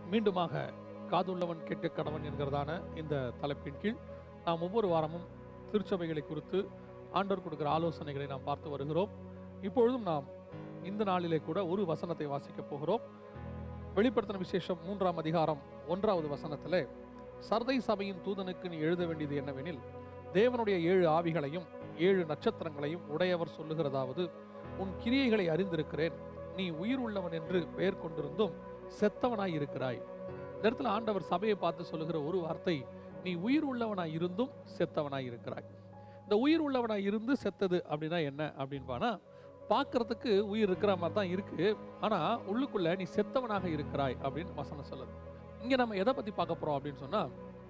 மீண்டுமாக காதுள்ளவன் கேட்க கடவன் என்கிறதான இந்த தலைப்பின் கீழ் நாம் ஒவ்வொரு வாரமும் திருச்சபைகளை குறித்து ஆண்டவர் கொடுக்கிற ஆலோசனைகளை நாம் பார்த்து வருகிறோம் இப்பொழுதும் நாம் இந்த நாளிலே கூட ஒரு வசனத்தை வாசிக்கப் போகிறோம் வெளிப்படுத்தின விசேஷம் மூன்றாம் அதிகாரம் ஒன்றாவது வசனத்திலே சர்தை சபையின் தூதனுக்கு நீ எழுத வேண்டியது என்னவெனில் தேவனுடைய ஏழு ஆவிகளையும் ஏழு நட்சத்திரங்களையும் உடையவர் சொல்லுகிறதாவது உன் கிரியைகளை அறிந்திருக்கிறேன் நீ உயிர் உள்ளவன் என்று பெயர் கொண்டிருந்தும் செத்தவனாய் இருக்கிறாய் இந்த இடத்துல ஆண்டவர் சபையை பார்த்து சொல்லுகிற ஒரு வார்த்தை நீ உயிர் உள்ளவனாய் இருந்தும் செத்தவனாய் இருக்கிறாய் இந்த உயிர் உள்ளவனாய் இருந்து செத்தது அப்படின்னா என்ன அப்படின்பானா பார்க்கறதுக்கு உயிர் இருக்கிற மாதிரி தான் இருக்கு ஆனா உள்ளுக்குள்ள நீ செத்தவனாக இருக்கிறாய் அப்படின்னு வசனம் சொல்லுது இங்க நம்ம எதை பத்தி பார்க்க போறோம் அப்படின்னு சொன்னா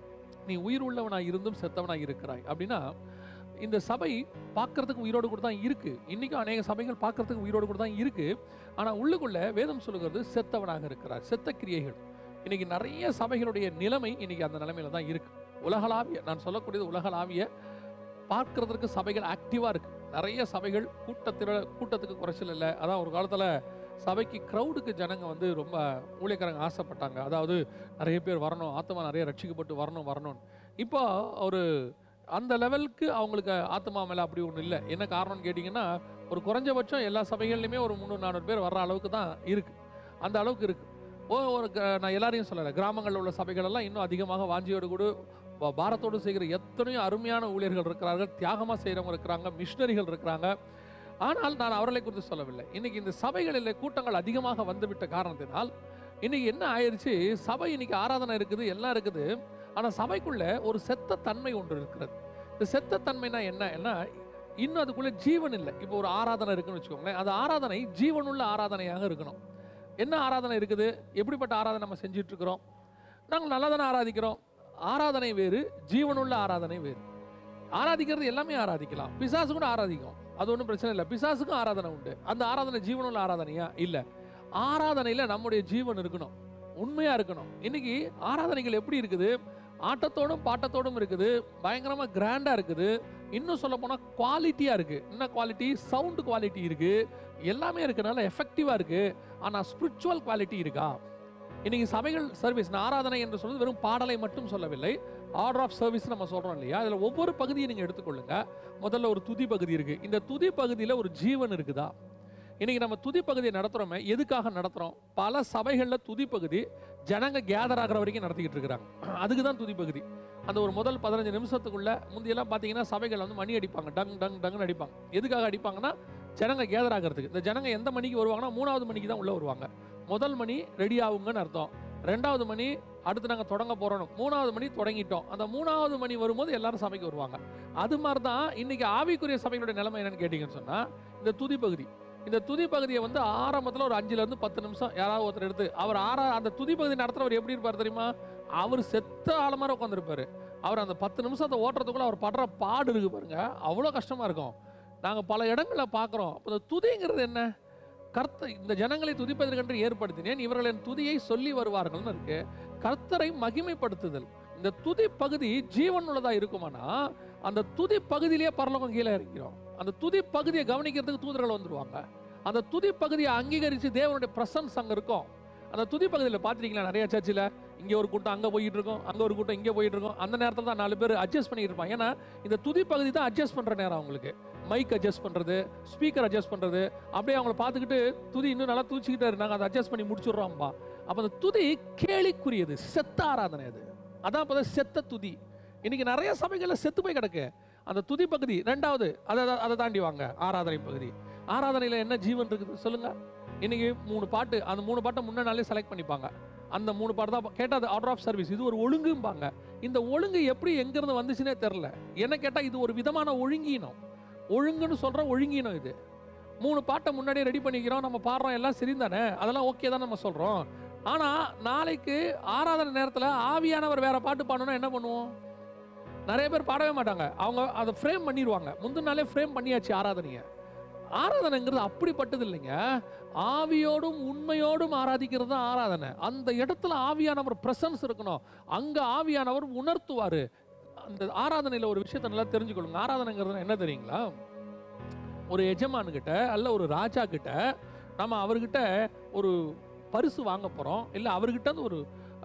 நீ உயிர் உள்ளவனாய் இருந்தும் செத்தவனாய் இருக்கிறாய் அப்படின்னா இந்த சபை பார்க்கறதுக்கு உயிரோடு கூட தான் இருக்கு இன்னைக்கும் அநேக சபைகள் பார்க்கறதுக்கு உயிரோடு கூட தான் இருக்கு ஆனா உள்ளுக்குள்ள வேதம் சொல்லுகிறது செத்தவனாக இருக்கிறார் செத்த கிரியைகள் இன்னைக்கு நிறைய சபைகளுடைய நிலைமை இன்னைக்கு அந்த நிலைமையில தான் இருக்கு உலகளாவிய நான் சொல்லக்கூடியது உலகளாவிய பார்க்கறதுக்கு சபைகள் ஆக்டிவா இருக்கு நிறைய சபைகள் கூட்டத்தில் கூட்டத்துக்கு குறைச்சல் இல்லை அதான் ஒரு காலத்துல சபைக்கு க்ரௌடுக்கு ஜனங்க வந்து ரொம்ப ஊழியக்காரங்க ஆசைப்பட்டாங்க அதாவது நிறைய பேர் வரணும் ஆத்மா நிறைய ரட்சிக்கப்பட்டு வரணும் வரணும் இப்போ ஒரு அந்த லெவலுக்கு அவங்களுக்கு ஆத்மா மேலே அப்படி ஒன்றும் இல்லை என்ன காரணம்னு கேட்டிங்கன்னா ஒரு குறைஞ்சபட்சம் எல்லா சபைகள்லையுமே ஒரு முந்நூறு நானூறு பேர் வர்ற அளவுக்கு தான் இருக்கு அந்த அளவுக்கு இருக்கு ஓ ஒரு க- நான் எல்லாரையும் சொல்லலை கிராமங்களில் உள்ள சபைகள் எல்லாம் இன்னும் அதிகமாக வாஞ்சியோடு கூட பா- பாரத்தோடு செய்கிற எத்தனையோ அருமையான ஊழியர்கள் இருக்கிறார்கள் தியாகமாக செய்கிறவங்க இருக்கிறாங்க மிஷினரிகள் இருக்கிறாங்க ஆனால் நான் அவர்களை குறித்து சொல்லவில்லை இன்னைக்கு இந்த சபைகளில் கூட்டங்கள் அதிகமாக வந்துவிட்ட காரணத்தினால் இன்னைக்கு என்ன ஆயிடுச்சு சபை இன்னைக்கு ஆராதனை இருக்குது எல்லாம் இருக்குது ஆனால் சபைக்குள்ள ஒரு செத்த தன்மை ஒன்று இருக்கிறது இந்த செத்த தன்மைனா என்ன என்ன இன்னும் அதுக்குள்ள ஜீவன் இல்லை இப்போ ஒரு ஆராதனை இருக்குன்னு வச்சுக்கோங்களேன் அந்த ஆராதனை ஜீவனுள்ள ஆராதனையாக இருக்கணும் என்ன ஆராதனை இருக்குது எப்படிப்பட்ட ஆராதனை நம்ம செஞ்சுட்டு இருக்கிறோம் நாங்கள் நல்லா தானே ஆராதிக்கிறோம் ஆராதனை வேறு ஜீவனுள்ள ஆராதனை வேறு ஆராதிக்கிறது எல்லாமே ஆராதிக்கலாம் பிசாசு கூட ஆராதிக்கும் அது ஒன்றும் பிரச்சனை இல்லை பிசாசுக்கும் ஆராதனை உண்டு அந்த ஆராதனை ஜீவனுள்ள ஆராதனையா இல்லை ஆராதனையில் நம்முடைய ஜீவன் இருக்கணும் உண்மையா இருக்கணும் இன்னைக்கு ஆராதனைகள் எப்படி இருக்குது ஆட்டத்தோடும் பாட்டத்தோடும் இருக்குது பயங்கரமா கிராண்டா இருக்குது இன்னும் சொல்ல போனா குவாலிட்டியா இருக்கு என்ன குவாலிட்டி சவுண்ட் குவாலிட்டி இருக்கு எல்லாமே இருக்கனால எஃபெக்டிவா இருக்கு ஆனா ஸ்பிரிச்சுவல் குவாலிட்டி இருக்கா இன்னைக்கு சபைகள் சர்வீஸ் நான் ஆராதனை என்று சொல்வது வெறும் பாடலை மட்டும் சொல்லவில்லை ஆர்டர் ஆஃப் சர்வீஸ் நம்ம சொல்றோம் இல்லையா அதுல ஒவ்வொரு பகுதியை நீங்க எடுத்துக்கொள்ளுங்க முதல்ல ஒரு துதி பகுதி இருக்கு இந்த துதி பகுதியில ஒரு ஜீவன் இருக்குதா இன்னைக்கு நம்ம துதி பகுதியை நடத்துறோமே எதுக்காக நடத்துறோம் பல சபைகளில் துதி பகுதி ஜனங்க கேதர் ஆகிற வரைக்கும் நடத்திக்கிட்டு இருக்கிறாங்க அதுக்கு தான் துதி பகுதி அந்த ஒரு முதல் பதினஞ்சு நிமிஷத்துக்குள்ள முந்தியெல்லாம் பார்த்தீங்கன்னா சபைகள் வந்து மணி அடிப்பாங்க டங் டங் டங்னு அடிப்பாங்க எதுக்காக அடிப்பாங்கன்னா ஜனங்க கேதர் ஆகிறதுக்கு இந்த ஜனங்க எந்த மணிக்கு வருவாங்கன்னா மூணாவது மணிக்கு தான் உள்ள வருவாங்க முதல் மணி ரெடி ஆகுங்கன்னு அர்த்தம் ரெண்டாவது மணி அடுத்து நாங்கள் தொடங்க போறோம் மூணாவது மணி தொடங்கிட்டோம் அந்த மூணாவது மணி வரும்போது எல்லாரும் சபைக்கு வருவாங்க அது மாதிரி தான் இன்னைக்கு ஆவிக்குரிய சபைகளுடைய நிலைமை என்னன்னு கேட்டிங்கன்னு சொன்னா இந்த துதி பகுதி இந்த துதி பகுதியை வந்து ஆரம்பத்தில் ஒரு அஞ்சுல இருந்து பத்து நிமிஷம் யாராவது ஒருத்தர் எடுத்து அவர் ஆறா அந்த துதி பகுதி நடத்துறவர் எப்படி இருப்பார் தெரியுமா அவர் செத்த ஆள மாதிரி உட்காந்துருப்பாரு அவர் அந்த பத்து நிமிஷத்தை ஓட்டுறதுக்குள்ள அவர் படுற பாடு இருக்கு பாருங்க அவ்வளோ கஷ்டமா இருக்கும் நாங்கள் பல இடங்களில் பார்க்குறோம் அப்போ இந்த துதிங்கிறது என்ன கர்த்த இந்த ஜனங்களை துதிப்பதற்கென்று ஏற்படுத்தினேன் இவர்கள் என் துதியை சொல்லி வருவார்கள்னு இருக்கு கர்த்தரை மகிமைப்படுத்துதல் இந்த துதி பகுதி ஜீவன் உள்ளதா இருக்குமானா அந்த துதி பகுதியிலேயே பரலோகம் கீழே இருக்கிறோம் அந்த துதி பகுதியை கவனிக்கிறதுக்கு தூதர்கள் வந்துருவாங்க அந்த துதி பகுதியை அங்கீகரித்து தேவனுடைய பிரசன்ஸ் அங்கே இருக்கும் அந்த துதி பகுதியில் பார்த்துருக்கீங்களா நிறைய சர்ச்சில் இங்கே ஒரு கூட்டம் அங்கே போயிட்டு இருக்கோம் அங்கே ஒரு கூட்டம் இங்கே போயிட்டு இருக்கோம் அந்த நேரத்தில் தான் நாலு பேர் அட்ஜஸ்ட் பண்ணிட்டு இருப்பாங்க ஏன்னா இந்த துதி பகுதி தான் அட்ஜஸ்ட் பண்ணுற நேரம் அவங்களுக்கு மைக் அட்ஜஸ்ட் பண்ணுறது ஸ்பீக்கர் அட்ஜஸ்ட் பண்ணுறது அப்படியே அவங்கள பார்த்துக்கிட்டு துதி இன்னும் நல்லா தூச்சிக்கிட்டே இருந்தாங்க அதை அட்ஜஸ்ட் பண்ணி முடிச்சிடுறோம்பா அப்போ அந்த துதி கேலிக்குரியது செத்த ஆராதனை அது அதான் அப்போ செத்த துதி இன்னைக்கு நிறைய சபைகளில் செத்து போய் கிடக்கு அந்த துதி பகுதி ரெண்டாவது அதை அதை தாண்டி வாங்க ஆராதனை பகுதி ஆராதனையில் என்ன ஜீவன் இருக்குது சொல்லுங்க இன்னைக்கு மூணு பாட்டு அந்த மூணு பாட்டை முன்ன நாளே செலக்ட் பண்ணிப்பாங்க அந்த மூணு பாட்டு தான் கேட்டால் அது ஆர்டர் ஆஃப் சர்வீஸ் இது ஒரு ஒழுங்கும்பாங்க இந்த ஒழுங்கு எப்படி எங்கேருந்து வந்துச்சுன்னே தெரில என்ன கேட்டால் இது ஒரு விதமான ஒழுங்கீனம் ஒழுங்குன்னு சொல்கிற ஒழுங்கீனம் இது மூணு பாட்டை முன்னாடியே ரெடி பண்ணிக்கிறோம் நம்ம பாடுறோம் எல்லாம் சரி தானே அதெல்லாம் ஓகே தான் நம்ம சொல்கிறோம் ஆனால் நாளைக்கு ஆராதனை நேரத்தில் ஆவியானவர் வேற பாட்டு பாடணும்னா என்ன பண்ணுவோம் நிறைய பேர் பாடவே மாட்டாங்க அவங்க அதை ஃப்ரேம் பண்ணிடுவாங்க முந்தின நாளே ஃப்ரேம் பண்ணியாச்சு ஆராதனையை ஆராதனைங்கிறது அப்படிப்பட்டது இல்லைங்க ஆவியோடும் உண்மையோடும் ஆராதிக்கிறது தான் ஆராதனை அந்த இடத்துல ஆவியானவர் பிரசன்ஸ் இருக்கணும் அங்க ஆவியானவர் உணர்த்துவாரு அந்த ஆராதனையில ஒரு விஷயத்தை நல்லா தெரிஞ்சுக்கொள்ளுங்க ஆராதனைங்கிறது என்ன தெரியுங்களா ஒரு எஜமானுக்கிட்ட அல்ல ஒரு ராஜா கிட்ட நம்ம அவர்கிட்ட ஒரு பரிசு வாங்க போறோம் இல்ல அவர்கிட்ட இருந்து ஒரு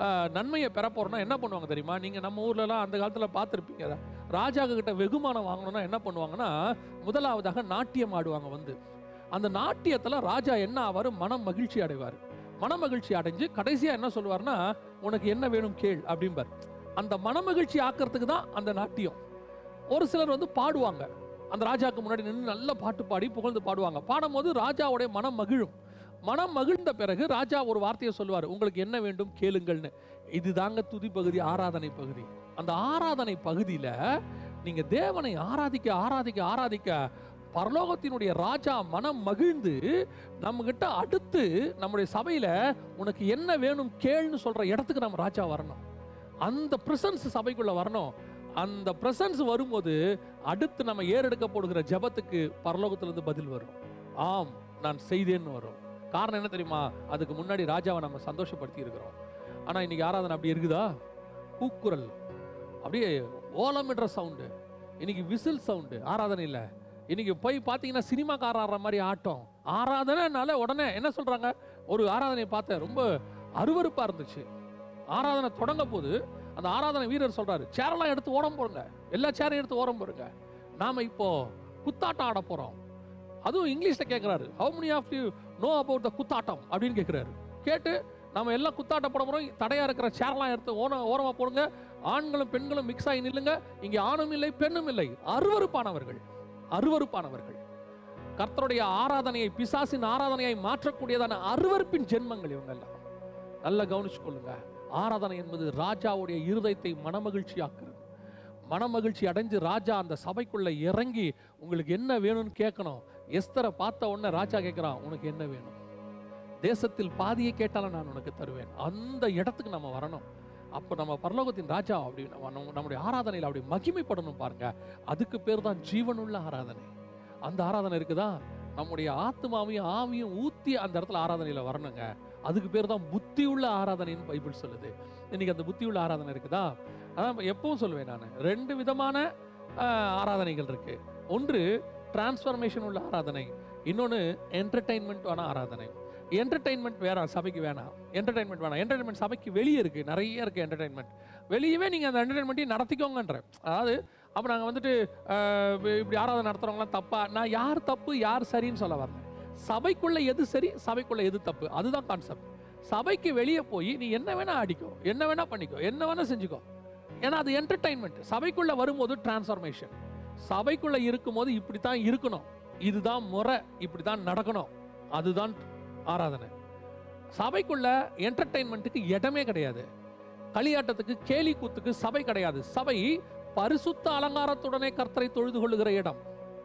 ஆஹ், நன்மையை பெற போறோம்னா என்ன பண்ணுவாங்க தெரியுமா நீங்க நம்ம ஊர்லலாம் அந்த காலத்துல பார்த்துருப்பீங்க ராஜா கிட்ட வெகுமானம் வாங்கணும்னா என்ன பண்ணுவாங்கன்னா முதலாவதாக நாட்டியம் ஆடுவாங்க வந்து அந்த நாட்டியத்துல ராஜா என்ன ஆவாரு மனம் மகிழ்ச்சி அடைவார் மன மகிழ்ச்சி அடைஞ்சு கடைசியா என்ன சொல்லுவார்னா உனக்கு என்ன வேணும் கேள் அப்படிம்பார் அந்த மனமகிழ்ச்சி ஆக்கிறதுக்கு தான் அந்த நாட்டியம் ஒரு சிலர் வந்து பாடுவாங்க அந்த ராஜாவுக்கு முன்னாடி நின்று நல்ல பாட்டு பாடி புகழ்ந்து பாடுவாங்க பாடும்போது ராஜாவுடைய மனம் மகிழும் மனம் மகிழ்ந்த பிறகு ராஜா ஒரு வார்த்தையை சொல்லுவார் உங்களுக்கு என்ன வேண்டும் கேளுங்கள்னு இதுதாங்க துதி பகுதி ஆராதனை பகுதி அந்த ஆராதனை பகுதியில நீங்க தேவனை ஆராதிக்க ஆராதிக்க ஆராதிக்க பரலோகத்தினுடைய ராஜா மனம் மகிழ்ந்து நம்ம கிட்ட அடுத்து நம்முடைய சபையில உனக்கு என்ன வேணும் கேள்னு சொல்ற இடத்துக்கு நம்ம ராஜா வரணும் அந்த பிரசன்ஸ் சபைக்குள்ள வரணும் அந்த பிரசன்ஸ் வரும்போது அடுத்து நம்ம ஏறெடுக்க போடுகிற ஜெபத்துக்கு பரலோகத்திலிருந்து பதில் வரும் ஆம் நான் செய்தேன்னு வரும் காரணம் என்ன தெரியுமா அதுக்கு முன்னாடி ராஜாவை நம்ம சந்தோஷப்படுத்தி இருக்கிறோம் ஆனா இன்னைக்கு ஆராதனை அப்படி இருக்குதா கூக்குரல் அப்படியே ஓலமிடுற சவுண்டு இன்னைக்கு விசில் சவுண்டு ஆராதனை இல்லை இன்னைக்கு போய் பார்த்தீங்கன்னா சினிமாக்கார ஆடுற மாதிரி ஆட்டம் ஆராதனைனால உடனே என்ன சொல்றாங்க ஒரு ஆராதனையை பார்த்தேன் ரொம்ப அருவருப்பா இருந்துச்சு ஆராதனை தொடங்க போது அந்த ஆராதனை வீரர் சொல்றாரு சேரெல்லாம் எடுத்து ஓரம் போடுங்க எல்லா சேரையும் எடுத்து ஓரம் போடுங்க நாம இப்போ குத்தாட்டம் ஆட போறோம் அதுவும் இங்கிலீஷ்ல கேட்கிறாரு how many of you know about the குத்தாட்டம் அப்படின்னு கேட்கிறாரு கேட்டு நாம எல்லாம் குத்தாட்டம் போட போறோம் தடையா இருக்கிற சேர்லாம் எடுத்து ஓர ஓரமா போடுங்க ஆண்களும் பெண்களும் மிக்ஸ் ஆகி நில்லுங்க இங்கே ஆணும் இல்லை பெண்ணும் இல்லை அருவருப்பானவர்கள் அருவருப்பானவர்கள் கர்த்தருடைய ஆராதனையை பிசாசின் ஆராதனையை மாற்றக்கூடியதான அருவருப்பின் ஜென்மங்கள் இவங்க எல்லாம் நல்லா கவனிச்சு கொள்ளுங்க ஆராதனை என்பது ராஜாவுடைய இருதயத்தை மனமகிழ்ச்சியாக்குறது மனமகிழ்ச்சி அடைஞ்சு ராஜா அந்த சபைக்குள்ள இறங்கி உங்களுக்கு என்ன வேணும்னு கேட்கணும் எஸ்தரை பார்த்த உடனே ராஜா கேட்கிறான் உனக்கு என்ன வேணும் தேசத்தில் பாதியை கேட்டாலும் நான் உனக்கு தருவேன் அந்த இடத்துக்கு நம்ம வரணும் அப்போ நம்ம பரலோகத்தின் ராஜா அப்படி நம்ம- நம்ம- நம்முடைய ஆராதனையில் அப்படி மகிமைப்படணும் பாருங்க அதுக்கு பேர் தான் ஜீவனுள்ள ஆராதனை அந்த ஆராதனை இருக்குதா நம்முடைய ஆத்மாவையும் ஆவியும் ஊத்தி அந்த இடத்துல ஆராதனையில வரணுங்க அதுக்கு பேர் தான் புத்தி உள்ள ஆராதனைன்னு பைபிள் சொல்லுது இன்னைக்கு அந்த புத்தி உள்ள ஆராதனை இருக்குதா அதான் எப்பவும் சொல்லுவேன் நான் ரெண்டு விதமான ஆஹ், ஆராதனைகள் இருக்கு ஒன்று டிரான்ஸ்ஃபர்மேஷன் உள்ள ஆராதனை இன்னொன்று என்டர்டைன்மெண்ட்டான ஆராதனை என்டர்டைன்மெண்ட் வேற சபைக்கு வேணாம் என்டர்டைன்மெண்ட் வேணாம் என்டர்டைன்மெண்ட் சபைக்கு வெளியே இருக்கு நிறைய இருக்கு என்டர்டைன்மெண்ட் வெளியவே நீங்க அந்த என்டர்டைன்மெண்ட்டையும் நடத்திக்கோங்கன்ற அதாவது அப்போ நாங்கள் வந்துட்டு ஆஹ், இப்ப- இப்படி ஆராதனை நடத்துறவங்களாம் தப்பா நான் யார் தப்பு யார் சரின்னு சொல்ல வரல சபைக்குள்ள எது சரி சபைக்குள்ள எது தப்பு அதுதான் கான்செப்ட் சபைக்கு வெளியே போய் நீ என்ன வேணா அடிக்கோ என்ன வேணா பண்ணிக்கோ என்ன வேணா செஞ்சுக்கோ ஏன்னா அது என்டர்டைன்மெண்ட் சபைக்குள்ள வரும்போது டிரான்ஸ்ஃபர்மேஷன் சபைக்குள்ள இருக்கும்போது இப்படி தான் இருக்கணும் இதுதான் முறை இப்படி தான் நடக்கணும் அதுதான் ஆராதனை சபைக்குள்ள என்டர்டைன்மெண்ட்டுக்கு இடமே கிடையாது களியாட்டத்துக்கு கேலி கூத்துக்கு சபை கிடையாது சபை பரிசுத்த அலங்காரத்துடனே கர்த்தரை தொழுது கொள்ளுகிற இடம்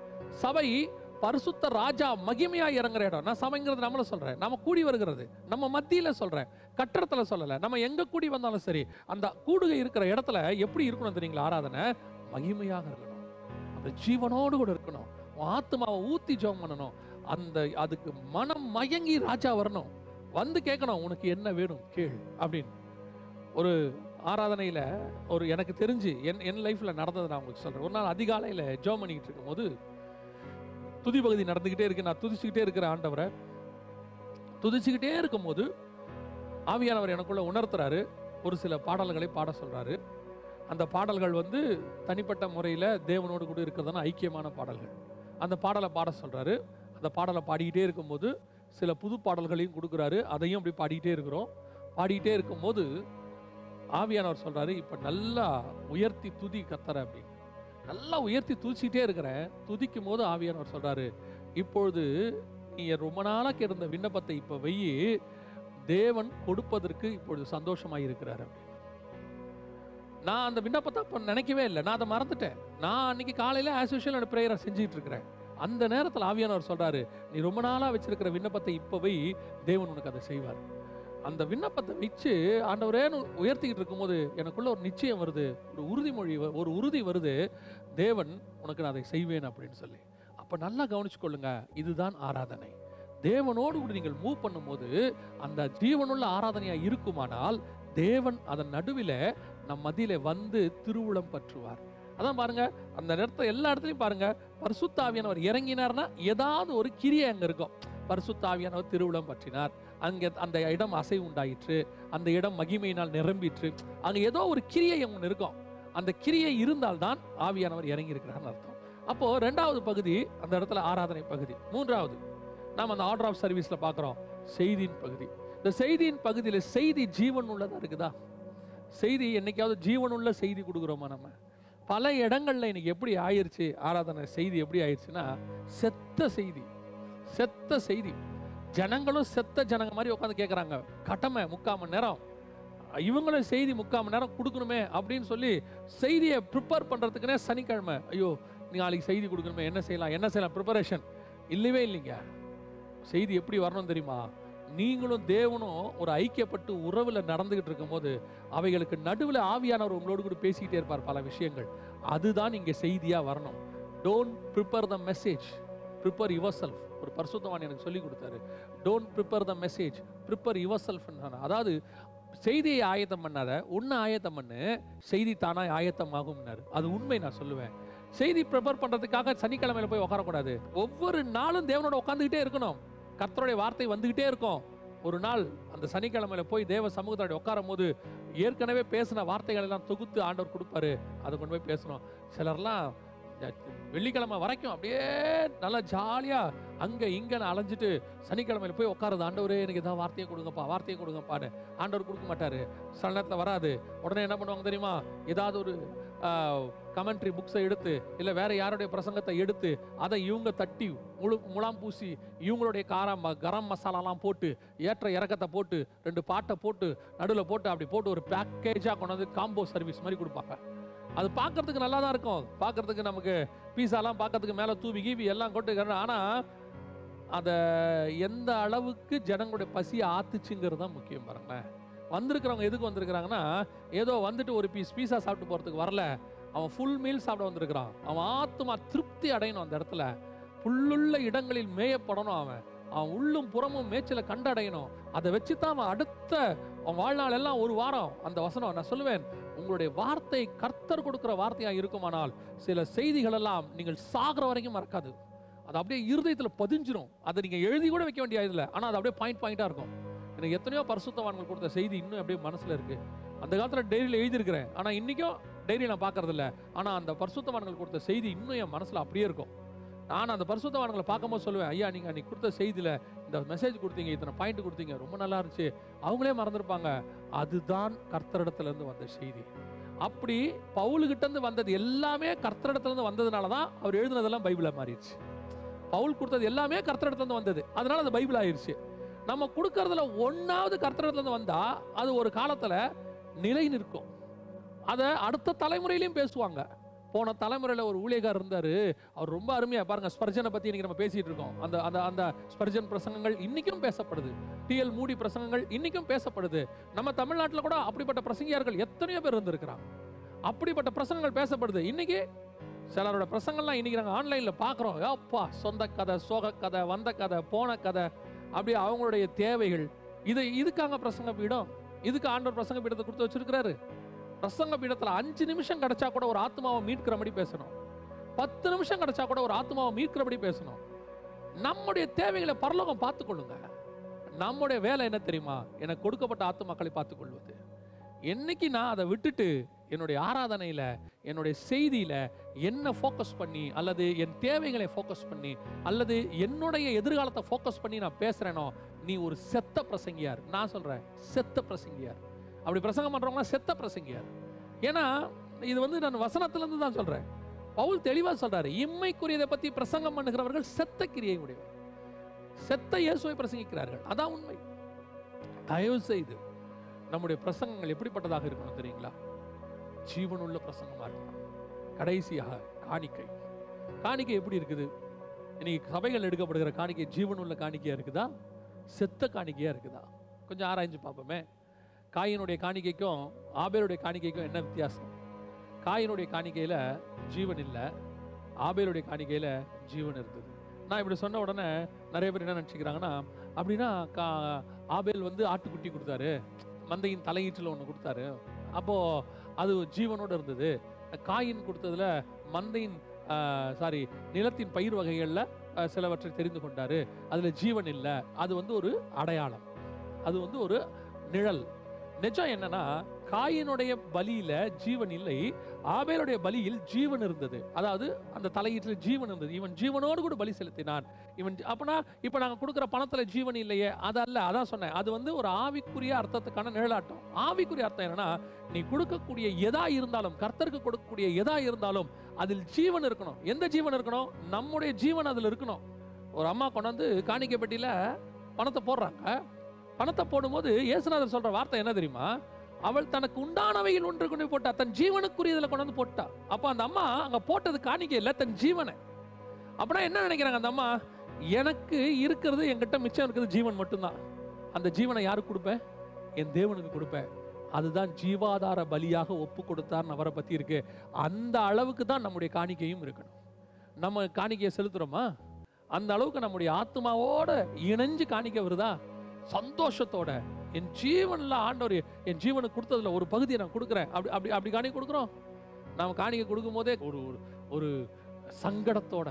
சபை பரிசுத்த ராஜா மகிமையா இறங்குற இடம் நான் சபைங்கிறது நம்மள சொல்றேன் நம்ம கூடி வருகிறது நம்ம மத்தியில சொல்றேன் கட்டடத்துல சொல்லல நம்ம எங்க கூடி வந்தாலும் சரி அந்த கூடுகை இருக்கிற இடத்துல எப்படி இருக்கணும் தெரியுங்களா ஆராதனை மகிமையாக இருக்கணும் அந்த ஜீவனோடு கூட இருக்கணும் உன் ஆத்மாவை ஊத்தி ஜெபம் பண்ணணும் அந்த அதுக்கு மனம் மயங்கி ராஜா வரணும் வந்து கேட்கணும் உனக்கு என்ன வேணும் கேள் அப்படின்னு ஒரு ஆராதனையில ஒரு எனக்கு தெரிஞ்சு என் என் லைஃப்ல நடந்ததை நான் உங்களுக்கு சொல்றேன் ஒரு நாள் அதிகாலையில ஜெபம் பண்ணிக்கிட்டு இருக்கும்போது துதி பகுதி நடந்துக்கிட்டே இருக்கு நான் துதிச்சுக்கிட்டே இருக்கிற ஆண்டவரை துதிச்சுக்கிட்டே இருக்கும்போது ஆவியானவர் எனக்குள்ள உணர்த்துறாரு ஒரு சில பாடல்களை பாட சொல்றாரு அந்த பாடல்கள் வந்து தனிப்பட்ட முறையில் தேவனோடு கூட இருக்கிறதான ஐக்கியமான பாடல்கள் அந்த பாடலை பாட சொல்றாரு அந்த பாடலை பாடிக்கிட்டே இருக்கும்போது சில புது பாடல்களையும் கொடுக்குறாரு அதையும் அப்படி பாடிக்கிட்டே இருக்கிறோம் பாடிக்கிட்டே இருக்கும்போது ஆவியானவர் சொல்றாரு இப்போ நல்லா உயர்த்தி துதி கத்தர அப்படின்னு நல்லா உயர்த்தி துதிச்சிக்கிட்டே இருக்கிறேன் துதிக்கும் போது ஆவியானவர் சொல்றாரு இப்பொழுது நீ ரொம்ப நாளாக இருந்த விண்ணப்பத்தை இப்போ வெயி தேவன் கொடுப்பதற்கு இப்பொழுது சந்தோஷமாக இருக்கிறார் அப்படின்னு நான் அந்த விண்ணப்பத்தை அப்போ நினைக்கவே இல்லை நான் அதை மறந்துட்டேன் நான் அன்னைக்கு காலையில் ஆஸ் யூஷுவல் ப்ரேயரை செஞ்சுட்டு இருக்கிறேன் அந்த நேரத்தில் ஆவியானவர் சொல்றாரு நீ ரொம்ப நாளாக வச்சிருக்கிற விண்ணப்பத்தை இப்போ வை தேவன் உனக்கு அதை செய்வார் அந்த விண்ணப்பத்தை வச்சு ஆண்டவரேன்னு உயர்த்திக்கிட்டு இருக்கும்போது எனக்குள்ள ஒரு நிச்சயம் வருது ஒரு உறுதிமொழி வ- ஒரு உறுதி வருது தேவன் உனக்கு நான் அதை செய்வேன் அப்படின்னு சொல்லி அப்போ நல்லா கவனிச்சு கொள்ளுங்க இதுதான் ஆராதனை தேவனோடு கூட நீங்கள் மூவ் பண்ணும்போது அந்த ஜீவனுள்ள ஆராதனையா இருக்குமானால் தேவன் அதன் நடுவில் நம் மத்தியில வந்து திருவுளம் பற்றுவார் அதான் பாருங்க அந்த இடத்துல எல்லா இடத்துலையும் பாருங்க பரிசுத்தாவியானவர் இறங்கினார்னா ஏதாவது ஒரு கிரியை அங்க இருக்கும் பரிசுத்த ஆவியானவர் திருவிழம் பற்றினார் அங்கே அந்த இடம் அசை உண்டாயிற்று அந்த இடம் மகிமையினால் நிரம்பிற்று அங்கே ஏதோ ஒரு கிரியை ஒன்று இருக்கும் அந்த கிரியை இருந்தால்தான் ஆவியானவர் இறங்கி இருக்கிறார்னு அர்த்தம் அப்போ ரெண்டாவது பகுதி அந்த இடத்துல ஆராதனை பகுதி மூன்றாவது நாம் அந்த ஆர்டர் ஆஃப் சர்வீஸ்ல பார்க்குறோம் செய்தியின் பகுதி இந்த செய்தியின் பகுதியில் செய்தி ஜீவன் உள்ளதா இருக்குதா செய்தி என்னைக்காவது ஜீவனுள்ள செய்தி கொடுக்குறோமா நம்ம பல இடங்கள்ல இன்னைக்கு எப்படி ஆயிருச்சு ஆராதனை செய்தி எப்படி ஆயிருச்சுன்னா செத்த செய்தி செத்த செய்தி ஜனங்களும் செத்த ஜனங்க மாதிரி உட்காந்து கேட்குறாங்க கடமை முக்கால் மணி நேரம் இவங்களும் செய்தி முக்கால் மணி நேரம் கொடுக்கணுமே அப்படின்னு சொல்லி செய்தியை ப்ரிப்பேர் பண்ணுறதுக்குனே சனிக்கிழமை ஐயோ நீ நாளைக்கு செய்தி கொடுக்கணுமே என்ன செய்யலாம் என்ன செய்யலாம் ப்ரிப்பரேஷன் இல்லவே இல்லைங்க செய்தி எப்படி வரணும் தெரியுமா நீங்களும் தேவனும் ஒரு ஐக்கியப்பட்டு உறவுல நடந்துகிட்டு இருக்கும்போது அவைகளுக்கு நடுவில் ஆவியானவர் உங்களோடு கூட பேசிக்கிட்டே இருப்பார் பல விஷயங்கள் அதுதான் இங்கே செய்தியா வரணும் don't prepare the message prepare yourself ஒரு பரிசுத்தவான் எனக்கு சொல்லி கொடுத்தாரு don't prepare the message prepare yourself அதாவது செய்தியை ஆயத்தம் பண்ணாத உன்னை ஆயத்தம் பண்ணு செய்தி தானாய் ஆயத்தமாகும்னாரு அது உண்மை நான் சொல்லுவேன் செய்தி ப்ரிப்பேர் பண்றதுக்காக சனிக்கிழமையில போய் உட்காரக்கூடாது ஒவ்வொரு நாளும் தேவனோட உட்காந்துக்கிட்டே இருக்கணும் கர்த்தருடைய வார்த்தை வந்துகிட்டே இருக்கும் ஒரு நாள் அந்த சனிக்கிழமையில போய் தேவ சமூகத்தோட உட்காரும் போது ஏற்கனவே பேசின வார்த்தைகள் எல்லாம் தொகுத்து ஆண்டவர் கொடுப்பாரு அதை கொண்டு போய் பேசணும் சிலர்லாம் இந்த வெள்ளிக்கிழமை வரைக்கும் அப்படியே நல்லா ஜாலியா அங்க இங்கன்னு அலைஞ்சிட்டு சனிக்கிழமையில போய் உட்காருது ஆண்டவரே எனக்கு ஏதாவது வார்த்தையை கொடுங்கப்பா வார்த்தையை கொடுங்கப்பான்னு ஆண்டவர் கொடுக்க மாட்டாரு சில நேரத்தில் வராது உடனே என்ன பண்ணுவாங்க தெரியுமா ஏதாவது ஒரு கமெண்ட்ரி புக்ஸை எடுத்து இல்லை வேற யாருடைய பிரசங்கத்தை எடுத்து அதை இவங்க தட்டி முழு முலாம் பூசி இவங்களுடைய காரம் ம- கரம் மசாலாலாம் போட்டு ஏற்ற இறக்கத்தை போட்டு ரெண்டு பாட்டை போட்டு நடுவில் போட்டு அப்படி போட்டு ஒரு பேக்கேஜாக கொண்டு வந்து காம்போ சர்வீஸ் மாதிரி கொடுப்பாங்க அது பார்க்கறதுக்கு நல்லா தான் இருக்கும் பார்க்கறதுக்கு நமக்கு பீஸாலாம் பார்க்கறதுக்கு மேலே தூவி கீவி எல்லாம் கொட்டு ஆனால் அதை எந்த அளவுக்கு ஜனங்களுடைய பசியை ஆத்துச்சுங்கிறது தான் முக்கியம் பாருங்களேன் வந்திருக்கிறவங்க எதுக்கு வந்திருக்கிறாங்கன்னா ஏதோ வந்துட்டு ஒரு பீஸ் பீஸா சாப்பிட்டு போகிறதுக்கு வரல அவன் ஃபுல் மீல் சாப்பிட வந்திருக்கிறான் அவன் ஆத்மா திருப்தி அடையணும் அந்த இடத்துல புல்லுள்ள இடங்களில் மேயப்படணும் அவன் அவன் உள்ளும் புறமும் மேய்ச்சலை கண்டடையணும் அதை வச்சு தான் அவன் அடுத்த அவன் வாழ்நாள் எல்லாம் ஒரு வாரம் அந்த வசனம் நான் சொல்லுவேன் உங்களுடைய வார்த்தை கர்த்தர் கொடுக்கிற வார்த்தையா இருக்குமானால் சில செய்திகள் எல்லாம் நீங்கள் சாகிற வரைக்கும் மறக்காது அது அப்படியே இருதயத்தில் பதிஞ்சிரும் அதை நீங்கள் எழுதி கூட வைக்க வேண்டிய இல்லை ஆனால் அது அப்படியே பாயிண்ட் பாயிண்டாக இருக்கும் எனக்கு எத்தனையோ பரிசுத்தவான்கள் கொடுத்த செய்தி இன்னும் அப்படியே மனசில் இருக்கு அந்த காலத்தில் டைரியில் எழுதியிருக்கிறேன் ஆனால் இன்றைக்கும் டைரி நான் பார்க்கறது இல்ல ஆனால் அந்த பரிசுத்தவான்கள் கொடுத்த செய்தி இன்னும் என் மனசில் அப்படியே இருக்கும் நான் அந்த பரிசுத்தவான்களை பார்க்கும்போது சொல்லுவேன் ஐயா நீங்கள் அன்னைக்கு கொடுத்த செய்தியில் இந்த மெசேஜ் கொடுத்தீங்க இத்தனை பாயிண்ட் கொடுத்தீங்க ரொம்ப நல்லா இருந்துச்சு அவங்களே மறந்துருப்பாங்க அதுதான் கர்த்தரிடத்துல இருந்து வந்த செய்தி அப்படி பவுலுகிட்ட இருந்து வந்தது எல்லாமே கர்த்தரிடத்துல இருந்து வந்ததுனால தான் அவர் எழுதுனதெல்லாம் பைபிளா மாறிடுச்சு பவுல் கொடுத்தது எல்லாமே கர்த்தரிடத்துல இருந்து வந்தது அதனால அது பைபிள் ஆயிருச்சு நம்ம கொடுக்கறதுல ஒன்னாவது கர்த்தரிடத்துல இருந்து வந்தா அது ஒரு காலத்துல நிலை நிற்கும் அதை அடுத்த தலைமுறையிலையும் பேசுவாங்க போன தலைமுறையில் ஒரு ஊழியக்காரர் இருந்தார் அவர் ரொம்ப அருமையா பாருங்க ஸ்பர்ஜனை பத்தி இன்னைக்கு நம்ம பேசிட்டு இருக்கோம் அந்த அந்த அந்த ஸ்பர்ஜன் பிரசங்கங்கள் இன்னைக்கும் பேசப்படுது டிஎல் மூடி பிரசங்கங்கள் இன்னைக்கும் பேசப்படுது நம்ம தமிழ்நாட்டில் கூட அப்படிப்பட்ட பிரசங்கியார்கள் எத்தனையோ பேர் இருந்திருக்கிறாங்க அப்படிப்பட்ட பிரசங்கங்கள் பேசப்படுது இன்னைக்கு சிலரோட பிரசங்கள்லாம் இன்னைக்கு நாங்கள் ஆன்லைனில் பார்க்குறோம் அப்பா சொந்த கதை சோக கதை வந்த கதை போன கதை அப்படி அவங்களுடைய தேவைகள் இது இதுக்காங்க பிரசங்க பீடம் இதுக்கு ஆண்டவர் பிரசங்க பீடத்தை கொடுத்து வச்சிருக்கிறாரு பிரசங்க பீடத்தில் அஞ்சு நிமிஷம் கிடைச்சா கூட ஒரு ஆத்மாவை மீட்கிறபடி பேசணும் பத்து நிமிஷம் கிடைச்சா கூட ஒரு ஆத்மாவை மீட்கிறபடி பேசணும் நம்முடைய தேவைகளை பரலோகம் பார்த்துக்கொள்ளுங்க நம்முடைய வேலை என்ன தெரியுமா எனக்கு கொடுக்கப்பட்ட ஆத்துமாக்களை பார்த்துக்கொள்வது என்னைக்கு நான் அதை விட்டுட்டு என்னுடைய ஆராதனையில என்னுடைய செய்தியில என்ன ஃபோக்கஸ் பண்ணி அல்லது என் தேவைகளை ஃபோக்கஸ் பண்ணி அல்லது என்னுடைய எதிர்காலத்தை ஃபோக்கஸ் பண்ணி நான் பேசுறேனோ நீ ஒரு செத்த பிரசங்கியார் நான் சொல்றேன் செத்த பிரசங்கியார் அப்படி பிரசங்கம் பண்றவங்களாம் செத்த பிரசங்கியார் ஏன்னா இது வந்து நான் வசனத்துல இருந்து தான் சொல்றேன் பவுல் தெளிவா சொல்றாரு இம்மைக்குரியதை பத்தி பிரசங்கம் பண்ணுகிறவர்கள் செத்த கிரியை உடையவர் செத்த இயேசுவை பிரசங்கிக்கிறார்கள் அதான் உண்மை தயவு செய்து நம்முடைய பிரசங்கங்கள் எப்படிப்பட்டதாக இருக்கணும் தெரியுங்களா ஜீவனுள்ள பிரசங்கமா இருக்கணும் கடைசியாக காணிக்கை காணிக்கை எப்படி இருக்குது இன்னைக்கு சபைகள் எடுக்கப்படுகிற காணிக்கை ஜீவனுள்ள காணிக்கையா இருக்குதா செத்த காணிக்கையா இருக்குதா கொஞ்சம் ஆராய்ஞ்சு பார்ப்போமே காயினுடைய காணிக்கைக்கும் ஆபேலுடைய காணிக்கைக்கும் என்ன வித்தியாசம் காயினுடைய காணிக்கையில ஜீவன் இல்லை ஆபேலுடைய காணிக்கையில ஜீவன் இருந்தது நான் இப்படி சொன்ன உடனே நிறைய பேர் என்ன நினச்சிக்கிறாங்கன்னா அப்படின்னா கா ஆபேல் வந்து ஆட்டுக்குட்டி கொடுத்தாரு மந்தையின் தலையீற்றில் ஒன்று கொடுத்தாரு அப்போ அது ஜீவனோடு இருந்தது காயின் கொடுத்ததுல மந்தையின் சாரி நிலத்தின் பயிர் வகைகளில் அஹ், சிலவற்றை தெரிந்து கொண்டாரு அதுல ஜீவன் இல்லை அது வந்து ஒரு அடையாளம் அது வந்து ஒரு நிழல் நிஜம் என்னன்னா காயினுடைய பலியில ஜீவன் இல்லை ஆபேலுடைய பலியில் ஜீவன் இருந்தது அதாவது அந்த தலையீட்டில் ஜீவன் இருந்தது இவன் ஜீவனோடு கூட பலி செலுத்தினான் இவன் ஜீ- அப்பனா இப்ப நாங்க கொடுக்குற பணத்துல ஜீவன் இல்லையே அது அல்ல அதான் சொன்னேன் அது வந்து ஒரு ஆவிக்குரிய அர்த்தத்துக்கான நிழலாட்டம் ஆவிக்குரிய அர்த்தம் என்னன்னா நீ கொடுக்கக்கூடிய எதா இருந்தாலும் கர்த்தருக்கு கொடுக்கக்கூடிய எதா இருந்தாலும் அதில் ஜீவன் இருக்கணும் எந்த ஜீவன் இருக்கணும் நம்முடைய ஜீவன் அதுல இருக்கணும் ஒரு அம்மா கொண்டாந்து காணிக்கை பெட்டியில பணத்தை போடுறாங்க பணத்தை போடும்போது இயேசுநாதர் சொல்ற வார்த்தை என்ன தெரியுமா அவள் தனக்கு உண்டானவையில் ஒன்று கொண்டு போட்டா தன் ஜீவனுக்குரியதுல கொண்டு வந்து போட்டா அப்ப அந்த அம்மா அங்க போட்டது காணிக்கை இல்ல தன் ஜீவனை அப்படின்னா என்ன நினைக்கிறாங்க அந்த அம்மா எனக்கு இருக்கிறது என்கிட்ட மிச்சம் இருக்கிறது ஜீவன் மட்டும்தான் அந்த ஜீவனை யாருக்கு கொடுப்பேன் என் தேவனுக்கு கொடுப்பேன் அதுதான் ஜீவாதார பலியாக ஒப்பு கொடுத்தார்னு அவரை பத்தி இருக்கு அந்த அளவுக்கு தான் நம்முடைய காணிக்கையும் இருக்கணும் நம்ம காணிக்கையை செலுத்துறோமா அந்த அளவுக்கு நம்முடைய ஆத்மாவோட இணைஞ்சு காணிக்க வருதா சந்தோஷத்தோட என் ஜீவன்ல ஆண்டவர் என் ஜீவனுக்கு கொடுத்ததுல ஒரு பகுதியை நான் கொடுக்குறேன் அப்படி அப்படி அப்படி காணிக்கை கொடுக்குறோம் நாம காணிக்கை கொடுக்கும் போதே ஒரு ஒரு- ஒரு சங்கடத்தோட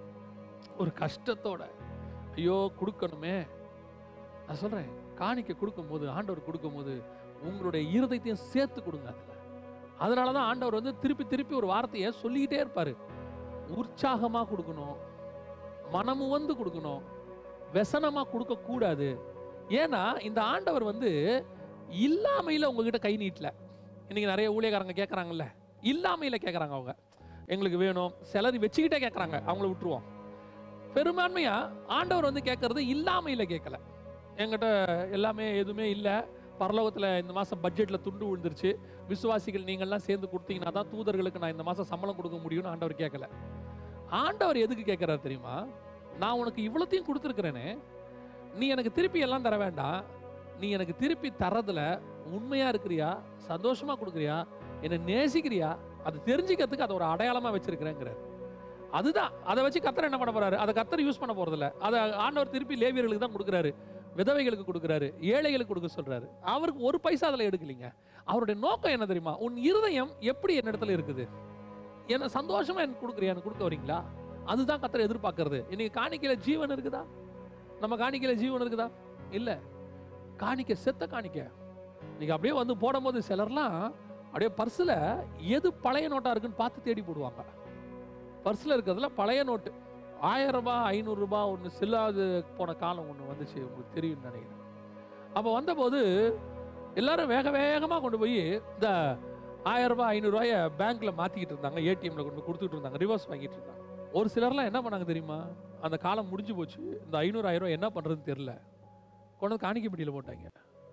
ஒரு கஷ்டத்தோட ஐயோ கொடுக்கணுமே நான் சொல்றேன் காணிக்கை கொடுக்கும்போது ஆண்டவர் கொடுக்கும்போது உங்களுடைய இருதயத்தையும் சேர்த்து கொடுங்க அதுல அதனால தான் ஆண்டவர் வந்து திருப்பி திருப்பி ஒரு வார்த்தையை சொல்லிக்கிட்டே இருப்பாரு உற்சாகமா கொடுக்கணும் மனமு வந்து கொடுக்கணும் व्यசனமா கொடுக்க கூடாது ஏன்னா இந்த ஆண்டவர் வந்து இல்லாமையில உங்ககிட்ட கை நீட்டல இன்னைக்கு நிறைய ஊழியக்காரங்க கேட்கறாங்கல்ல இல்லாமையில கேட்கறாங்க அவங்க எங்களுக்கு வேணும் சிலர் வச்சுக்கிட்டே கேட்கறாங்க அவங்கள விட்டுருவோம் பெரும்பான்மையா ஆண்டவர் வந்து கேட்கறது இல்லாமையில கேட்கல என்கிட்ட எல்லாமே எதுவுமே இல்லை பரலோகத்தில் இந்த மாதம் பட்ஜெட்டில் துண்டு விழுந்துருச்சு விசுவாசிகள் நீங்கள்லாம் சேர்ந்து கொடுத்தீங்கன்னா தான் தூதர்களுக்கு நான் இந்த மாதம் சம்பளம் கொடுக்க முடியும்னு ஆண்டவர் கேட்கல ஆண்டவர் எதுக்கு கேட்குறாரு தெரியுமா நான் உனக்கு இவ்வளோத்தையும் கொடுத்துருக்குறேனே நீ எனக்கு திருப்பி எல்லாம் தர வேண்டாம் நீ எனக்கு திருப்பி தரதுல உண்மையா இருக்கிறியா சந்தோஷமா கொடுக்குறியா என்னை நேசிக்கிறியா அதை தெரிஞ்சுக்கிறதுக்கு அதை ஒரு அடையாளமா வச்சிருக்கிறேங்கிறார் அதுதான் அதை வச்சு கத்தர் என்ன பண்ண போறாரு அதை கத்தர் யூஸ் பண்ண போறதில்ல அதை ஆண்டவர் திருப்பி லேவியர்களுக்கு தான் கொடுக்குறாரு விதவைகளுக்கு கொடுக்குறாரு ஏழைகளுக்கு கொடுக்க சொல்றாரு அவருக்கு ஒரு பைசா அதில் எடுக்கலைங்க அவருடைய நோக்கம் என்ன தெரியுமா உன் இருதயம் எப்படி என்னிடத்துல இருக்குது என்ன சந்தோஷமா எனக்கு கொடுக்குறியா எனக்கு கொடுக்க வரீங்களா அதுதான் கத்தர் எதிர்பார்க்கறது இன்னைக்கு காணிக்கையில ஜீவன் இருக்குதா நம்ம காணிக்கையில ஜீவன் இருக்குதா இல்ல காணிக்க செத்த காணிக்க நீங்க அப்படியே வந்து போடும்போது சிலர்லாம் அப்படியே பர்ஸ்ல எது பழைய நோட்டா இருக்குன்னு பார்த்து தேடி போடுவாங்க பர்ஸ்ல இருக்கிறதுல பழைய நோட்டு ஆயிரம் ரூபாய் ஐநூறு ரூபாய் ஒன்று செல்லாது போன காலம் ஒன்று வந்துச்சு உங்களுக்கு தெரியும்னு நினைக்கிறேன் அப்போ வந்தபோது எல்லாரும் வேக வேகமாக கொண்டு போய் இந்த ஆயிரம் ரூபாய் ஐநூறுரூவாய பேங்க்ல மாற்றிக்கிட்டு இருந்தாங்க ஏடிஎம்ல கொண்டு போய் கொடுத்துட்டு இருந்தாங்க ரிவர்ஸ் வாங்கிட்டு இருந்தாங்க ஒரு சிலர்லாம் என்ன பண்ணாங்க தெரியுமா அந்த காலம் முடிஞ்சு போச்சு இந்த ஐநூறு ஆயிரம் ரூபாய் என்ன பண்ணுறதுன்னு தெரியல கொண்டு வந்து காணிக்கை பெட்டியில் போட்டாங்க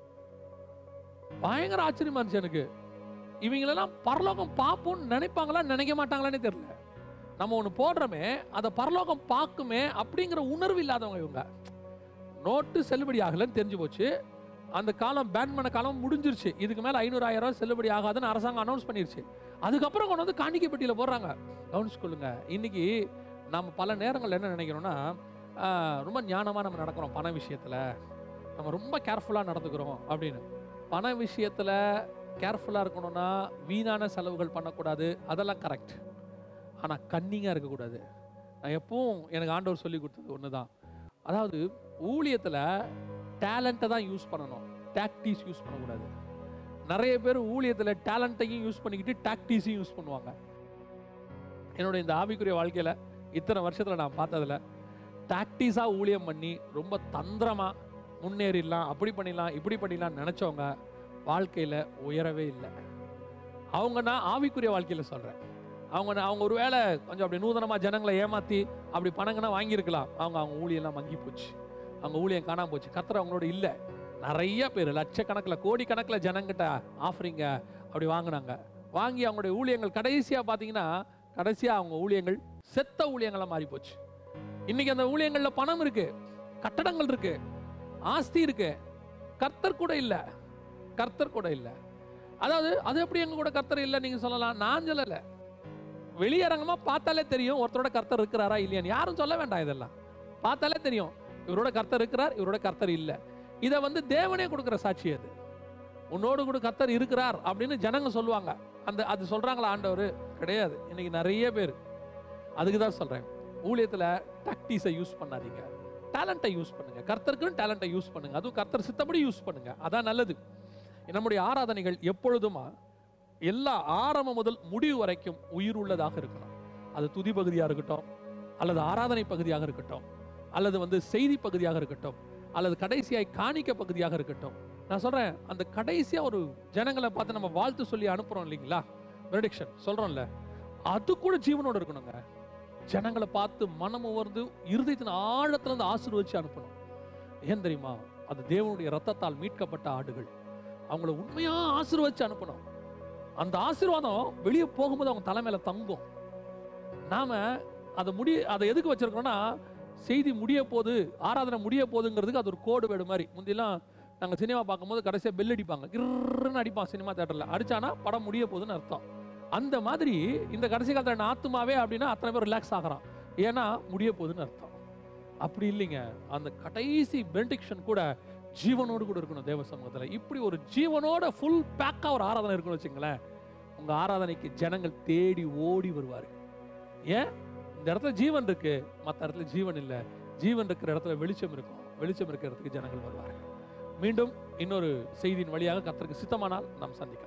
பயங்கர ஆச்சரியமா இருந்துச்சு எனக்கு இவங்களெல்லாம் பரலோகம் பார்ப்போம்னு நினைப்பாங்களா நினைக்க மாட்டாங்களான்னே தெரியல நம்ம ஒன்று போடுறோமே அதை பரலோகம் பார்க்குமே அப்படிங்கிற உணர்வு இல்லாதவங்க இவங்க நோட்டு செல்லுபடி ஆகலைன்னு தெரிஞ்சு போச்சு அந்த காலம் பேன் பண்ண காலம் முடிஞ்சிருச்சு இதுக்கு மேலே ஐநூறு ஆயிரம் ரூபாய் செல்லுபடி ஆகாதுன்னு அரசாங்கம் அனௌன்ஸ் பண்ணிருச்சு அதுக்கப்புறம் கொண்டு வந்து காணிக்கை பெட்டியில் போடுறாங்க கவனிச்சுக்கொள்ளுங்க இன்னைக்கு நம்ம பல நேரங்கள் என்ன நினைக்கிறோம்னா ஆஹ், ரொம்ப ஞானமாக நம்ம நடக்கிறோம் பண விஷயத்தில் நம்ம ரொம்ப கேர்ஃபுல்லாக நடந்துக்கிறோம் அப்படின்னு பண விஷயத்தில் கேர்ஃபுல்லாக இருக்கணும்னா வீணான செலவுகள் பண்ணக்கூடாது அதெல்லாம் கரெக்ட் ஆனால் கன்னிங்காக இருக்கக்கூடாது நான் எப்பவும் எனக்கு ஆண்டவர் சொல்லி கொடுத்தது ஒன்று தான் அதாவது ஊழியத்தில் டேலண்ட்டை தான் யூஸ் பண்ணணும் டாக்டிஸ் யூஸ் பண்ணக்கூடாது நிறைய பேர் ஊழியத்தில் டேலண்ட்டையும் யூஸ் பண்ணிக்கிட்டு டாக்டிஸையும் யூஸ் பண்ணுவாங்க என்னோட இந்த ஆவிக்குரிய வாழ்க்கையில் இத்தனை வருஷத்தில் நான் பார்த்ததில் டாக்டிஸாக ஊழியம் பண்ணி ரொம்ப தந்திரமாக முன்னேறிடலாம் அப்படி பண்ணிடலாம் இப்படி பண்ணிடலாம் நினச்சவங்க வாழ்க்கையில் உயரவே இல்லை அவங்க நான் ஆவிக்குரிய வாழ்க்கையில் சொல்கிறேன் அவங்க நான் அவங்க ஒரு வேளை கொஞ்சம் அப்படி நூதனமாக ஜனங்களை ஏமாற்றி அப்படி பணங்கன்னா வாங்கியிருக்கலாம் அவங்க அவங்க ஊழியெல்லாம் மங்கி போச்சு அவங்க ஊழியம் காணாம போச்சு கத்தர் அவங்களோட இல்லை நிறைய பேர் லட்சக்கணக்கில் கோடிக்கணக்கில் ஜனங்கிட்ட ஆஃபரிங்க அப்படி வாங்கினாங்க வாங்கி அவங்களுடைய ஊழியங்கள் கடைசியாக பார்த்தீங்கன்னா கடைசியாக அவங்க ஊழியங்கள் செத்த ஊழியங்களா மாறி போச்சு இன்னைக்கு அந்த ஊழியங்களில் பணம் இருக்கு கட்டடங்கள் இருக்கு ஆஸ்தி இருக்கு கர்த்தர் கூட இல்லை கர்த்தர் கூட இல்லை அதாவது அது எப்படி எங்க கூட கர்த்தர் இல்லை நீங்க சொல்லலாம் நான் சொல்லலை வெளியரங்கமா பார்த்தாலே தெரியும் ஒருத்தரோட கர்த்தர் இருக்கிறாரா இல்லையான்னு யாரும் சொல்ல வேண்டாம் இதெல்லாம் பார்த்தாலே தெரியும் இவரோட கர்த்தர் இருக்கிறார் இவரோட கர்த்தர் இல்லை இதை வந்து தேவனே கொடுக்குற சாட்சி அது உன்னோடு கூட கர்த்தர் இருக்கிறார் அப்படின்னு ஜனங்க சொல்லுவாங்க அந்த அது சொல்றாங்களா ஆண்டவர் கிடையாது இன்னைக்கு நிறைய பேர் அதுக்கு தான் சொல்றேன் ஊழியத்தில் டாக்டிஸை யூஸ் பண்ணாதீங்க டேலண்ட்டை யூஸ் பண்ணுங்க கர்த்தருக்குன்னு டேலண்ட்டை யூஸ் பண்ணுங்க அதுவும் கர்த்தர் சித்தப்படி யூஸ் பண்ணுங்க அதான் நல்லது நம்முடைய ஆராதனைகள் எப்பொழுதுமா எல்லா ஆரம்பம் முதல் முடிவு வரைக்கும் உயிர் உள்ளதாக இருக்கணும் அது துதி பகுதியாக இருக்கட்டும் அல்லது ஆராதனை பகுதியாக இருக்கட்டும் அல்லது வந்து செய்தி பகுதியாக இருக்கட்டும் அல்லது கடைசியாய் காணிக்க பகுதியாக இருக்கட்டும் நான் சொல்றேன் அந்த கடைசியா ஒரு ஜனங்களை பார்த்து நம்ம வாழ்த்து சொல்லி அனுப்புறோம் இல்லைங்களா ப்ரெடிக்ஷன் சொல்றோம்ல அது கூட ஜீவனோட இருக்கணுங்க ஜனங்களை பார்த்து மனம் உவர்ந்து இருதயத்தின் ஆழத்துல இருந்து ஆசீர்வதிச்சு அனுப்பணும் ஏன் தெரியுமா அது தேவனுடைய ரத்தத்தால் மீட்கப்பட்ட ஆடுகள் அவங்கள உண்மையா ஆசீர்வதிச்சு அனுப்பணும் அந்த ஆசீர்வாதம் வெளியே போகும்போது அவங்க தலைமையில தங்கும் நாம அதை முடி அதை எதுக்கு வச்சிருக்கோம்னா செய்தி முடிய போகுது ஆராதனை முடிய போகுதுங்கிறதுக்கு அது ஒரு கோடு வேடு மாதிரி முந்திலாம் நாங்கள் சினிமா பார்க்கும்போது கடைசியாக பெல் அடிப்பாங்க கிர்ன்னு அடிப்பான் சினிமா தேட்டரில் அடிச்சானா படம் முடிய போகுதுன்னு அர்த்தம் அந்த மாதிரி இந்த கடைசி காலத்தில் நான் ஆத்துமாவே அப்படின்னா அத்தனை பேர் ரிலாக்ஸ் ஆகிறான் ஏன்னா முடிய போகுதுன்னு அர்த்தம் அப்படி இல்லைங்க அந்த கடைசி பெனிடிக்ஷன் கூட ஜீவனோடு கூட இருக்கணும் தேவ சமூகத்தில் இப்படி ஒரு ஜீவனோட ஃபுல் பேக்காக ஒரு ஆராதனை இருக்குன்னு வச்சுங்களேன் உங்கள் ஆராதனைக்கு ஜனங்கள் தேடி ஓடி வருவார்கள் ஏன் இந்த இடத்துல ஜீவன் இருக்கு மற்ற இடத்துல ஜீவன் இல்லை ஜீவன் இருக்கிற இடத்துல வெளிச்சம் இருக்கும் வெளிச்சம் இருக்கிற இடத்துக்கு ஜனங்கள் வருவார்கள் மீண்டும் இன்னொரு செய்தியின் வழியாக கர்த்தருக்கு சித்தமானால் நாம் சந்திக்கலாம்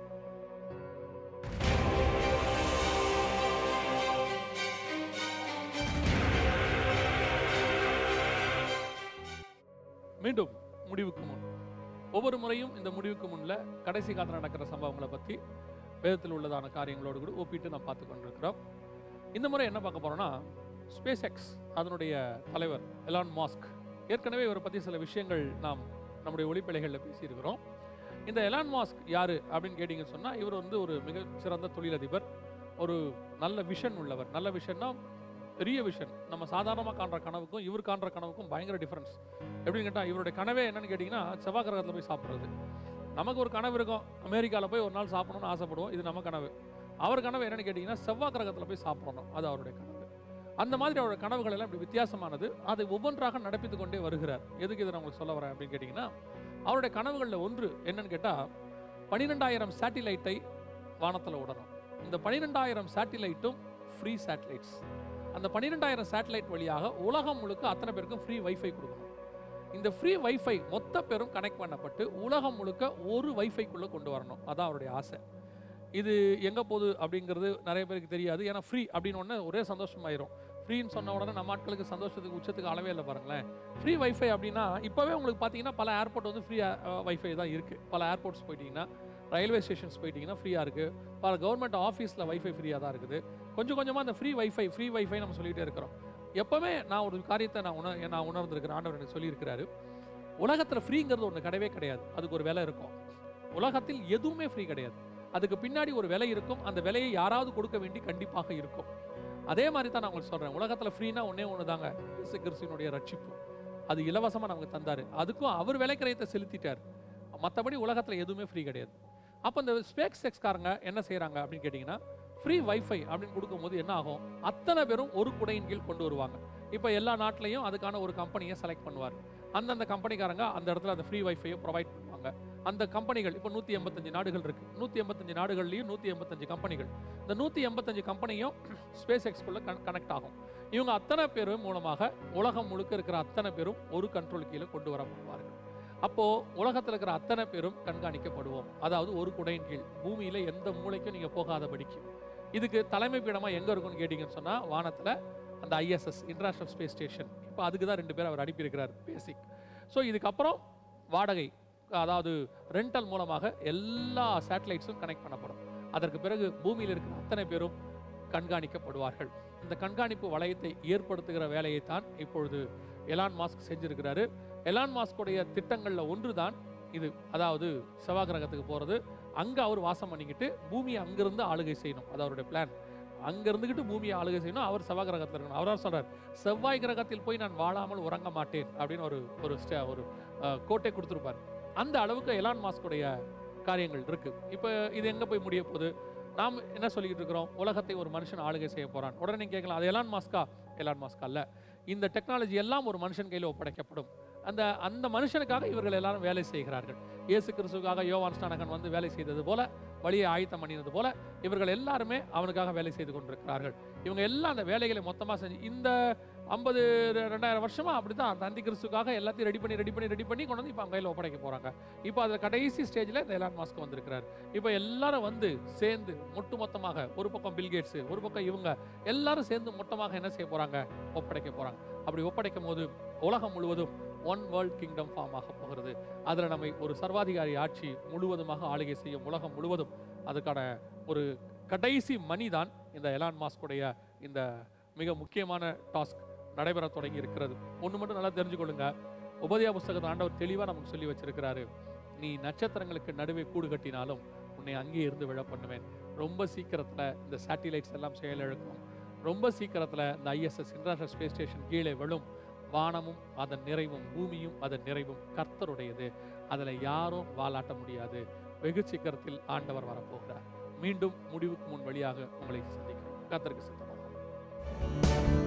மீண்டும் முடிவுக்கு முன் ஒவ்வொரு முறையும் இந்த முடிவுக்கு முன்ல கடைசி காலத்தில் நடக்கிற சம்பவங்களை பற்றி வேதத்தில் உள்ளதான காரியங்களோடு கூட ஒப்பிட்டு நாம் பார்த்து கொண்டிருக்கிறோம் இந்த முறை என்ன பார்க்க போறோம்னா ஸ்பேஸ் எக்ஸ் அதனுடைய தலைவர் எலான் மாஸ்க் ஏற்கனவே இவரை பற்றி சில விஷயங்கள் நாம் நம்முடைய ஒளிப்பிழைகளில் பேசியிருக்கிறோம் இந்த எலான் மாஸ்க் யாரு அப்படின்னு கேட்டிங்கன்னு சொன்னால் இவர் வந்து ஒரு மிக சிறந்த தொழிலதிபர் ஒரு நல்ல விஷன் உள்ளவர் நல்ல விஷன்னா பெரிய விஷன் நம்ம சாதாரணமாக காண்ற கனவுக்கும் இவர் காண்ற கனவுக்கும் பயங்கர டிஃப்ரென்ஸ் எப்படின்னு கேட்டால் இவருடைய கனவே என்னன்னு கேட்டிங்கன்னா செவ்வாய் கிரகத்தில் போய் சாப்பிட்றது நமக்கு ஒரு கனவு இருக்கும் அமெரிக்காவில் போய் ஒரு நாள் சாப்பிடணும்னு ஆசைப்படுவோம் இது நம்ம கனவு அவர் கனவு என்னன்னு கேட்டிங்கன்னா செவ்வாய் கிரகத்தில் போய் சாப்பிடணும் அது அவருடைய கனவு அந்த மாதிரி அவருடைய கனவுகள் எல்லாம் இப்படி வித்தியாசமானது அதை ஒவ்வொன்றாக நடப்பித்து கொண்டே வருகிறார் எதுக்கு இதை நான் உங்களுக்கு சொல்ல வரேன் அப்படின்னு கேட்டிங்கன்னா அவருடைய கனவுகளில் ஒன்று என்னன்னு கேட்டால் பன்னிரெண்டாயிரம் சேட்டிலைட்டை வானத்தில் விடணும் இந்த பன்னிரெண்டாயிரம் சேட்டிலைட்டும் ஃப்ரீ சேட்டலைட்ஸ் அந்த பன்னிரெண்டாயிரம் சேட்டலைட் வழியாக உலகம் முழுக்க அத்தனை பேருக்கும் ஃப்ரீ வைஃபை கொடுக்கணும் இந்த ஃப்ரீ வைஃபை மொத்த பேரும் கனெக்ட் பண்ணப்பட்டு உலகம் முழுக்க ஒரு வைஃபைக்குள்ளே கொண்டு வரணும் அதான் அவருடைய ஆசை இது எங்கே போகுது அப்படிங்கிறது நிறைய பேருக்கு தெரியாது ஏன்னா ஃப்ரீ அப்படின்னு உடனே ஒரே சந்தோஷமாயிரும் ஃப்ரீன்னு சொன்ன உடனே நம்ம ஆட்களுக்கு சந்தோஷத்துக்கு உச்சத்துக்கு அளவே இல்லை பாருங்களேன் ஃப்ரீ வைஃபை அப்படின்னா இப்போவே உங்களுக்கு பார்த்தீங்கன்னா பல ஏர்போர்ட் வந்து ஃப்ரீ வைஃபை தான் இருக்குது பல ஏர்போர்ட்ஸ் போயிட்டீங்கன்னா ரயில்வே ஸ்டேஷன்ஸ் போயிட்டீங்கன்னா ஃப்ரீயாக இருக்குது பல கவர்மெண்ட் ஆஃபீஸில் வைஃபை ஃப்ரீயாக தான் இருக்குது கொஞ்சம் கொஞ்சமாக அந்த ஃப்ரீ வைஃபை ஃப்ரீ வைஃபை நம்ம சொல்லிகிட்டே இருக்கிறோம் எப்போவுமே நான் ஒரு காரியத்தை நான் உணர் நான் உணர்ந்திருக்கிறேன் ஆண்டவர் எனக்கு சொல்லியிருக்கிறாரு உலகத்தில் ஃப்ரீங்கிறது ஒன்று கிடையவே கிடையாது அதுக்கு ஒரு விலை இருக்கும் உலகத்தில் எதுவுமே ஃப்ரீ கிடையாது அதுக்கு பின்னாடி ஒரு விலை இருக்கும் அந்த விலையை யாராவது கொடுக்க வேண்டி கண்டிப்பாக இருக்கும் அதே மாதிரி தான் நான் உங்களுக்கு சொல்கிறேன் உலகத்தில் ஃப்ரீனா ஒன்றே ஒன்று தாங்க இயேசு கிறிஸ்துவினுடைய ரட்சிப்பு அது இலவசமாக நமக்கு தந்தார் அதுக்கும் அவர் விலை கிரயத்தை செலுத்திட்டார் மற்றபடி உலகத்தில் எதுவுமே ஃப்ரீ கிடையாது அப்போ இந்த ஸ்பேக்ஸ் எக்ஸ்காரங்க என்ன செய்கிறாங்க அப்படின்னு கேட்டிங்கன்னா ஃப்ரீ வைஃபை அப்படின்னு கொடுக்கும்போது என்ன ஆகும் அத்தனை பேரும் ஒரு குடையின் கீழ் கொண்டு வருவாங்க இப்போ எல்லா நாட்டிலையும் அதுக்கான ஒரு கம்பெனியை செலக்ட் பண்ணுவார் அந்தந்த கம்பெனிக்காரங்க அந்த இடத்துல அந்த ஃப்ரீ வைஃபையை ப்ரொவைட் பண்ணுவாங்க அந்த கம்பெனிகள் இப்போ நூற்றி எண்பத்தஞ்சு நாடுகள் இருக்கு நூற்றி எண்பத்தஞ்சு நாடுகள்லையும் நூற்றி எண்பத்தஞ்சு கம்பெனிகள் இந்த நூற்றி எண்பத்தஞ்சு கம்பெனியும் ஸ்பேஸ் எக்ஸ்குள்ளே கன் கனெக்ட் ஆகும் இவங்க அத்தனை பேரும் மூலமாக உலகம் முழுக்க இருக்கிற அத்தனை பேரும் ஒரு கண்ட்ரோல் கீழே கொண்டு வரப்படுவார்கள் அப்போ உலகத்தில் இருக்கிற அத்தனை பேரும் கண்காணிக்கப்படுவோம் அதாவது ஒரு குடையின் கீழ் பூமியில எந்த மூளைக்கும் நீங்க போகாதபடிக்கு இதுக்கு தலைமை பீடமா எங்க இருக்கும்னு கேட்டீங்கன்னு சொன்னா வானத்துல அந்த ஐஎஸ்எஸ் இன்டர்நேஷனல் ஸ்பேஸ் ஸ்டேஷன் இப்போ அதுக்கு தான் ரெண்டு பேர் அவர் அனுப்பியிருக்கிறார் பேசிக் ஸோ இதுக்கப்புறம் வாடகை அதாவது ரெண்டல் மூலமாக எல்லா சேட்டலைட்ஸும் கனெக்ட் பண்ணப்படும் அதற்கு பிறகு பூமியில் இருக்கிற அத்தனை பேரும் கண்காணிக்கப்படுவார்கள் இந்த கண்காணிப்பு வளையத்தை ஏற்படுத்துகிற வேலையை தான் இப்பொழுது எலான் மாஸ்க் செஞ்சிருக்கிறாரு எலான் மாஸ்குடைய திட்டங்களில் ஒன்று தான் இது அதாவது செவ்வாய் கிரகத்துக்கு போகிறது அங்கே அவர் வாசம் பண்ணிக்கிட்டு பூமியை அங்கிருந்து ஆளுகை செய்யணும் அது அவருடைய பிளான் அங்க இருந்துகிட்டு பூமியை ஆளுகை செய்யணும் அவர் செவ்வாய் கிரகத்தில் இருக்கணும் அவரால் சொல்றார் செவ்வாய் கிரகத்தில் போய் நான் வாழாமல் உறங்க மாட்டேன் அப்படின்னு ஒரு ஒரு ஸ்டே ஒரு அஹ், கோட்டை கொடுத்துருப்பார் அந்த அளவுக்கு எலான் மாஸ்குடைய காரியங்கள் இருக்கு இப்போ இது எங்க போய் முடிய போகுது நாம் என்ன சொல்லிக்கிட்டு இருக்கிறோம் உலகத்தை ஒரு மனுஷன் ஆளுகை செய்ய போறான் உடனே நீங்க கேட்கலாம் அது எலான் மாஸ்கா எலான் மாஸ்கா அல்ல இந்த டெக்னாலஜி எல்லாம் ஒரு மனுஷன் கையில் ஒப்படைக்கப்படும் அந்த அந்த மனுஷனுக்காக இவர்கள் எல்லாரும் வேலை செய்கிறார்கள் இயேசு கிறிஸ்துக்காக யோவான் ஸ்நானகன் வந்து வேலை செய்தது போல வழியை ஆயத்தம் பண்ணினது போல இவர்கள் எல்லாருமே அவனுக்காக வேலை செய்து கொண்டிருக்கிறார்கள் இவங்க எல்லாம் அந்த வேலைகளை மொத்தமாக செஞ்சு இந்த ஐம்பது ரெண்டாயிரம் வருஷமா அப்படிதான் அந்த அந்தி கிறிஸ்துக்காக எல்லாத்தையும் ரெடி பண்ணி ரெடி பண்ணி ரெடி பண்ணி கொண்டு வந்து இப்போ அவங்க கையில் ஒப்படைக்க போறாங்க இப்போ அதில் கடைசி ஸ்டேஜில் இந்த எலான் மாஸ்க் வந்திருக்கிறார் இப்போ எல்லாரும் வந்து சேர்ந்து ஒட்டு மொத்தமாக ஒரு பக்கம் பில்கேட்ஸ் ஒரு பக்கம் இவங்க எல்லாரும் சேர்ந்து மொத்தமாக என்ன செய்ய போறாங்க ஒப்படைக்க போறாங்க அப்படி ஒப்படைக்கும் போது உலகம் முழுவதும் ஒன் வேர்ல்ட் கிங்டம் ஃபார்ம் ஆக போகிறது அதில் நம்மை ஒரு சர்வாதிகாரி ஆட்சி முழுவதுமாக ஆளுகை செய்யும் உலகம் முழுவதும் அதுக்கான ஒரு கடைசி மணி தான் இந்த எலான் மாஸ்குடைய இந்த மிக முக்கியமான டாஸ்க் நடைபெற தொடங்கி இருக்கிறது ஒன்று மட்டும் நல்லா தெரிஞ்சுக்கொள்ளுங்க உபதயா புஸ்தகத்தை ஆண்டவர் தெளிவாக நமக்கு சொல்லி வச்சிருக்கிறாரு நீ நட்சத்திரங்களுக்கு நடுவே கூடு கட்டினாலும் உன்னை அங்கே இருந்து விழ பண்ணுவேன் ரொம்ப சீக்கிரத்தில் இந்த சேட்டிலைட்ஸ் எல்லாம் செயலிழக்கும் ரொம்ப சீக்கிரத்தில் இந்த ஐஎஸ்எஸ் இன்டர்நேஷனல் ஸ்பேஸ் ஸ்டேஷன் கீழே விழும் வானமும் அதன் நிறைவும் பூமியும் அதன் நிறைவும் கர்த்தருடையது அதில் யாரும் வாலாட்ட முடியாது வெகு சீக்கிரத்தில் ஆண்டவர் வரப்போகிறார் மீண்டும் முடிவுக்கு முன் வழியாக உங்களை சந்திக்கிறோம் கர்த்தருக்கு சித்தமாக